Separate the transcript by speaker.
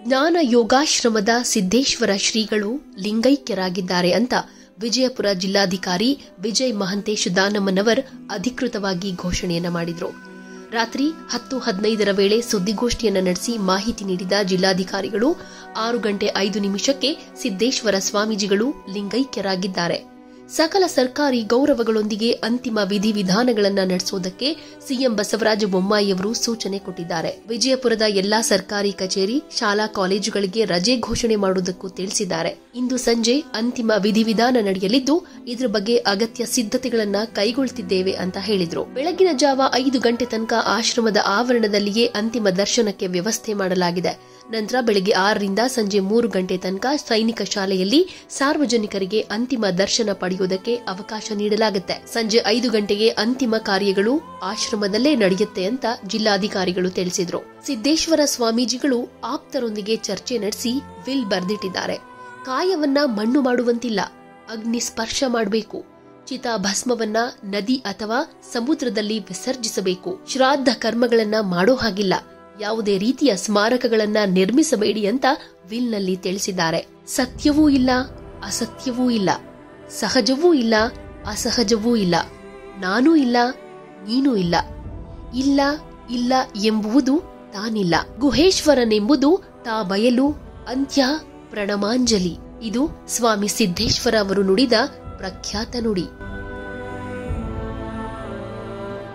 Speaker 1: ಜ್ಞಾನ ಯೋಗಾಶ್ರಮದ ಸಿದ್ದೇಶ್ವರ ಶ್ರೀಗಳು ಲಿಂಗೈಕ್ಯರಾಗಿದ್ದಾರೆ ಅಂತ ವಿಜಯಪುರ ಜಿಲ್ಲಾಧಿಕಾರಿ ವಿಜಯ್ ಮಹಂತೇಶ್ ದಾನಮ್ಮನವರ್ ಅಧಿಕೃತವಾಗಿ ಘೋಷಣೆಯನ್ನ ಮಾಡಿದ್ರು ರಾತ್ರಿ ಹತ್ತು ಹದಿನೈದರ ವೇಳೆ ಸುದ್ದಿಗೋಷ್ಠಿಯನ್ನು ನಡೆಸಿ ಮಾಹಿತಿ ನೀಡಿದ ಜಿಲ್ಲಾಧಿಕಾರಿಗಳು ಆರು ಗಂಟೆ ಐದು ನಿಮಿಷಕ್ಕೆ ಸಿದ್ದೇಶ್ವರ ಸ್ವಾಮೀಜಿಗಳು ಲಿಂಗೈಕ್ಯರಾಗಿದ್ದಾರೆ ಸಕಲ ಸರ್ಕಾರಿ ಗೌರವಗಳೊಂದಿಗೆ ಅಂತಿಮ ವಿಧಿವಿಧಾನಗಳನ್ನು ನಡೆಸುವುದಕ್ಕೆ ಸಿಎಂ ಬಸವರಾಜ ಬೊಮ್ಮಾಯಿಯವರು ಸೂಚನೆ ಕೊಟ್ಟಿದ್ದಾರೆ ವಿಜಯಪುರದ ಎಲ್ಲಾ ಸರ್ಕಾರಿ ಕಚೇರಿ ಶಾಲಾ ಕಾಲೇಜುಗಳಿಗೆ ರಜೆ ಘೋಷಣೆ ಮಾಡುವುದಕ್ಕೂ ತಿಳಿಸಿದ್ದಾರೆ ಇಂದು ಸಂಜೆ ಅಂತಿಮ ವಿಧಿವಿಧಾನ ನಡೆಯಲಿದ್ದು ಇದರ ಬಗ್ಗೆ ಅಗತ್ಯ ಸಿದ್ಧತೆಗಳನ್ನ ಕೈಗೊಳ್ಳುತ್ತಿದ್ದೇವೆ ಅಂತ ಹೇಳಿದ್ರು ಬೆಳಗಿನ ಜಾವ ಐದು ಗಂಟೆ ತನಕ ಆಶ್ರಮದ ಆವರಣದಲ್ಲಿಯೇ ಅಂತಿಮ ದರ್ಶನಕ್ಕೆ ವ್ಯವಸ್ಥೆ ಮಾಡಲಾಗಿದೆ ನಂತರ ಬೆಳಗ್ಗೆ ಆರರಿಂದ ಸಂಜೆ ಮೂರು ಗಂಟೆ ತನಕ ಸೈನಿಕ ಶಾಲೆಯಲ್ಲಿ ಸಾರ್ವಜನಿಕರಿಗೆ ಅಂತಿಮ ದರ್ಶನ ಪಡೆಯುವುದಕ್ಕೆ ಅವಕಾಶ ನೀಡಲಾಗುತ್ತೆ ಸಂಜೆ ಐದು ಗಂಟೆಗೆ ಅಂತಿಮ ಕಾರ್ಯಗಳು ಆಶ್ರಮದಲ್ಲೇ ನಡೆಯುತ್ತೆ ಅಂತ ಜಿಲ್ಲಾಧಿಕಾರಿಗಳು ತಿಳಿಸಿದ್ರು ಸಿದ್ದೇಶ್ವರ ಸ್ವಾಮೀಜಿಗಳು ಆಪ್ತರೊಂದಿಗೆ ಚರ್ಚೆ ನಡೆಸಿ ವಿಲ್ ಬರೆದಿಟ್ಟಿದ್ದಾರೆ ಕಾಯವನ್ನ ಮಣ್ಣು ಮಾಡುವಂತಿಲ್ಲ ಅಗ್ನಿ ಸ್ಪರ್ಶ ಮಾಡಬೇಕು ಚಿತಾಭಸ್ಮವನ್ನ ನದಿ ಅಥವಾ ಸಮುದ್ರದಲ್ಲಿ ವಿಸರ್ಜಿಸಬೇಕು ಶ್ರಾದ್ದ ಕರ್ಮಗಳನ್ನ ಮಾಡೋ ಹಾಗಿಲ್ಲ ಯಾವುದೇ ರೀತಿಯ ಸ್ಮಾರಕಗಳನ್ನ ನಿರ್ಮಿಸಬೇಡಿ ಅಂತ ವಿಲ್ನಲ್ಲಿ ತಿಳಿಸಿದ್ದಾರೆ ಸತ್ಯವೂ ಇಲ್ಲ ಅಸತ್ಯವೂ ಇಲ್ಲ ಸಹಜವೂ ಇಲ್ಲ ಅಸಹಜವೂ ಇಲ್ಲ ನಾನೂ ಇಲ್ಲ ನೀನೂ ಇಲ್ಲ ಇಲ್ಲ ಇಲ್ಲ ಎಂಬುವುದು ತಾನಿಲ್ಲ ಗುಹೇಶ್ವರನೆಂಬುದು ತಾ ಬಯಲು ಅಂತ್ಯ ಪ್ರಣಮಾಂಜಲಿ ಇದು ಸ್ವಾಮಿ ಸಿದ್ದೇಶ್ವರ ಅವರು ನುಡಿದ ಪ್ರಖ್ಯಾತ ನುಡಿ